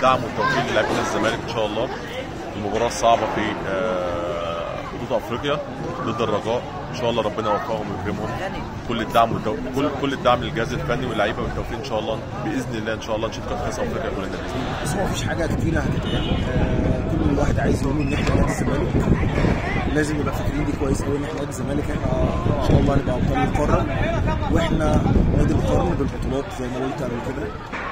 الدعم والتوفيق للاعبين الزمالك ان شاء الله المباراه الصعبه في آه، بطوله افريقيا ضد الرجاء ان شاء الله ربنا يوفقهم ويكرمهم كل الدعم والتو... كل كل الدعم للجهاز الفني واللعيبه والتوفيق ان شاء الله باذن الله ان شاء الله نشوف كاس افريقيا كلنا باذن الله بس هو مفيش حاجه كتيره هتتقال آه، كل واحد عايز يقول ان احنا نادي الزمالك لازم نبقى فاكرين دي كويس قوي ان احنا نادي الزمالك احنا ان شاء الله هنبقى ابطال القاره واحنا نادي القرن بالبطولات زي ما قلت قبل كده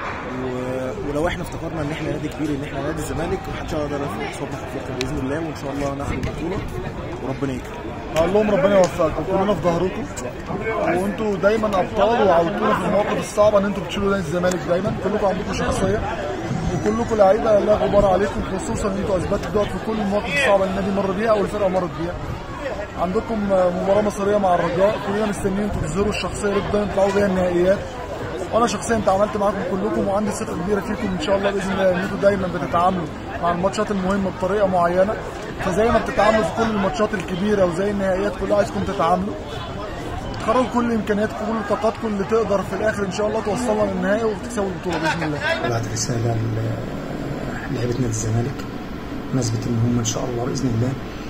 و- ولو احنا افتكرنا ان احنا نادي كبير ان احنا نادي الزمالك محدش هيقدر يصدق في افريقيا باذن الله وان شاء الله ناخد البطوله وربنا يكرم اقول لهم ربنا يوفقكم كلنا في ظهركم وانتوا دايما ابطال وعودتونا في المواقف الصعبه ان انتوا بتشيلوا نادي الزمالك دايما كلكم عندكم شخصيه وكلكم لعيبه لا غبار عليكم خصوصا ان انتوا اثبتوا دوت في كل المواقف الصعبه اللي النادي مر بيها او الفرقه مرت بيها عندكم مباراه مصريه مع الرجاء كلنا مستنيين انتوا تظهروا الشخصيه اللي تقدروا تطلعوا بيها النهائيات وانا شخصيا تعاملت معاكم كلكم وعندي ثقه كبيره فيكم ان شاء الله باذن الله ان انتوا دايما بتتعاملوا مع الماتشات المهمه بطريقه معينه فزي ما بتتعاملوا في كل الماتشات الكبيره وزي النهائيات كلها عايزكم تتعاملوا خرجوا كل امكانياتكم كل طاقاتكم اللي تقدر في الاخر ان شاء الله توصلنا للنهائي وتكسبوا البطوله باذن الله بعت رسالة لعيبة نادي الزمالك نثبت إن هم إن شاء الله بإذن الله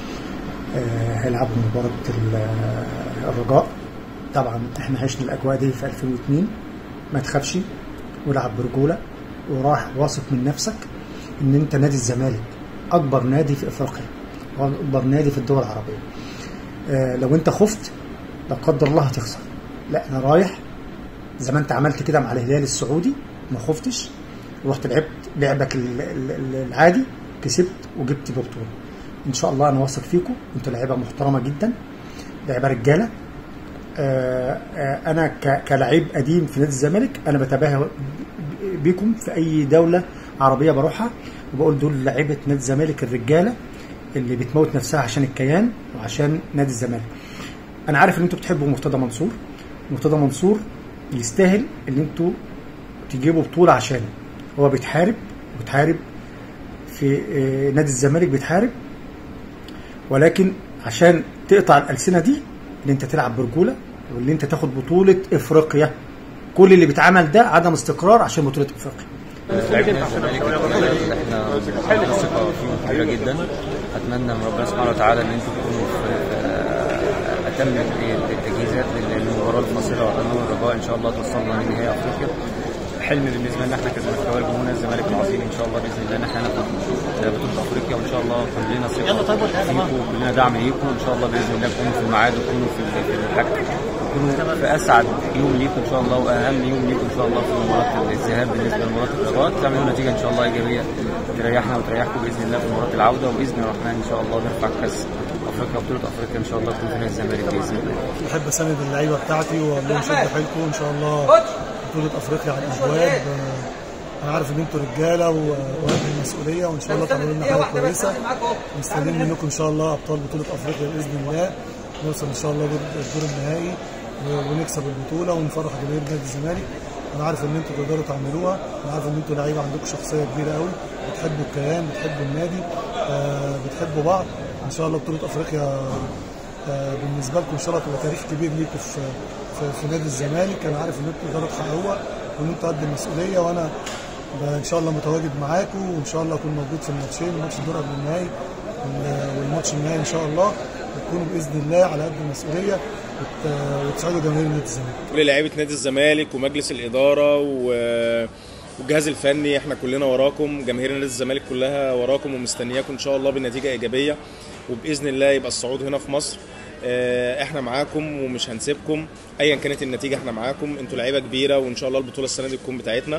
آه، هيلعبوا مباراة ال- الرجاء طبعا إحنا عشنا الأجواء دي في 2002 ما تخافش والعب برجولة وراح واثق من نفسك إن أنت نادي الزمالك أكبر نادي في أفريقيا وأكبر نادي في الدول العربية آه، لو أنت خفت لا قدر الله هتخسر لا أنا رايح زي ما انت عملت كده مع الهلال السعودي ما خفتش ورحت لعبت لعبك ال- ال- ال- العادي كسبت وجبت بطوله ان شاء الله انا واثق فيكم انتوا لعيبه محترمه جدا لعيبه رجاله آه، آه، انا ك- كلاعب قديم في نادي الزمالك انا بتباهى ب- بيكم في اي دوله عربيه بروحها وبقول دول لعيبه نادي الزمالك الرجاله اللي بتموت نفسها عشان الكيان وعشان نادي الزمالك انا عارف ان انتوا بتحبوا مرتضى منصور مرتضى منصور يستاهل ان انتوا تجيبوا بطوله عشانه هو بيتحارب بيتحارب في آه، نادي الزمالك بيتحارب ولكن عشان تقطع الالسنه دي ان انت تلعب برجوله واللي انت تاخد بطوله افريقيا كل اللي بيتعمل ده عدم استقرار عشان بطوله افريقيا لعيبه الزمالك احنا ثقه فيهم كبيره جدا اتمنى من ربنا سبحانه وتعالى ان انتم تكونوا في في اتم التجهيزات للمباراه الفاصله امام الرجاء ان شاء الله توصلنا لنهائي افريقيا حلم بالنسبه لنا احنا كزملكاويه جمهور الزمالك العظيم ان شاء الله باذن الله ان احنا ناخد بطوله افريقيا وان شاء الله كلنا ثقه فيكم وكلنا دعم ليكم ان شاء الله باذن الله تكونوا في الميعاد وتكونوا في في الحج تكونوا في اسعد يوم ليكم ان شاء الله واهم يوم ليكم ان شاء الله في مباراه الذهاب بالنسبه لمباراه الرجاء تعملوا نتيجه ان شاء الله ايجابيه تريحنا وتريحكم باذن الله في مباراه العوده وباذن الرحمن ان شاء الله نرفع كاس افريقيا بطوله افريقيا ان شاء الله تكون في نادي الزمالك باذن الله بحب اساند اللعيبه بتاعتي واقول لهم شدوا حيلكم ان شاء الله بطوله افريقيا على الابواب آه، انا عارف ان انتوا رجاله و- وقد المسؤوليه وان شاء الله تعملوا لنا حاجه كويسه مستنيين منكم ان شاء الله ابطال بطوله افريقيا باذن الله نوصل ان شاء الله دور الدور النهائي و- ونكسب البطوله ونفرح جماهير نادي الزمالك انا عارف ان انتوا تقدروا تعملوها انا عارف ان انتوا لعيبه عندكم شخصيه كبيره قوي بتحبوا الكيان بتحبوا النادي آه، بتحبوا بعض ان شاء الله بطوله افريقيا آه، بالنسبه لكم ان شاء الله تبقى تاريخ كبير ليكم في في, في نادي الزمالك انا عارف ان انتوا تقدروا تحققوها وان انتوا قد المسؤوليه وانا ب- ان شاء الله متواجد معاكم وان شاء الله اكون موجود في الماتشين ماتش الدور قبل النهائي وال- والماتش النهائي ان شاء الله وتكونوا باذن الله على قد المسؤوليه وت- وتساعدوا جماهير نادي الزمالك كل لعيبه نادي الزمالك ومجلس الاداره و- والجهاز الفني احنا كلنا وراكم جماهير نادي الزمالك كلها وراكم ومستنياكم ان شاء الله بنتيجه ايجابيه وباذن الله يبقى الصعود هنا في مصر آه، احنا معاكم ومش هنسيبكم ايا كانت النتيجه احنا معاكم انتوا لعيبه كبيره وان شاء الله البطوله السنه دي تكون بتاعتنا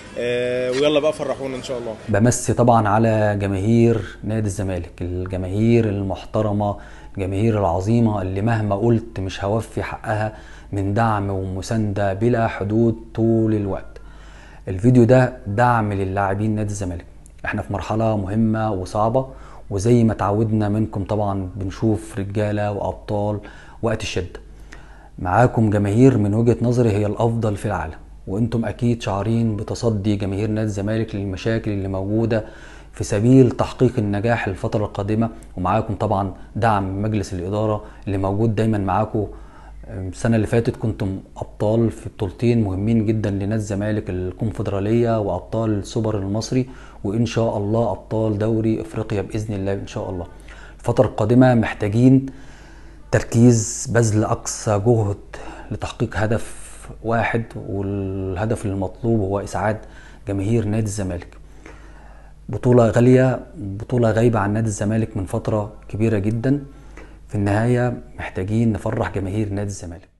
آه، ويلا بقى فرحونا ان شاء الله بمسي طبعا على جماهير نادي الزمالك الجماهير المحترمة الجماهير العظيمة اللي مهما قلت مش هوفي حقها من دعم ومساندة بلا حدود طول الوقت الفيديو ده دعم للاعبين نادي الزمالك احنا في مرحلة مهمة وصعبة وزي ما تعودنا منكم طبعا بنشوف رجالة وأبطال وقت الشدة معاكم جماهير من وجهة نظري هي الأفضل في العالم وانتم أكيد شعارين بتصدي جماهير نادي الزمالك للمشاكل اللي موجودة في سبيل تحقيق النجاح الفترة القادمة ومعاكم طبعا دعم مجلس الإدارة اللي موجود دايما معاكم السنة اللي فاتت كنتم أبطال في بطولتين مهمين جدا لنادي الزمالك الكونفدرالية وأبطال السوبر المصري وان شاء الله ابطال دوري افريقيا باذن الله ان شاء الله الفتره القادمه محتاجين تركيز بذل اقصى جهد لتحقيق هدف واحد والهدف المطلوب هو اسعاد جماهير نادي الزمالك بطولة غالية بطولة غايبة عن نادي الزمالك من فترة كبيرة جدا في النهاية محتاجين نفرح جماهير نادي الزمالك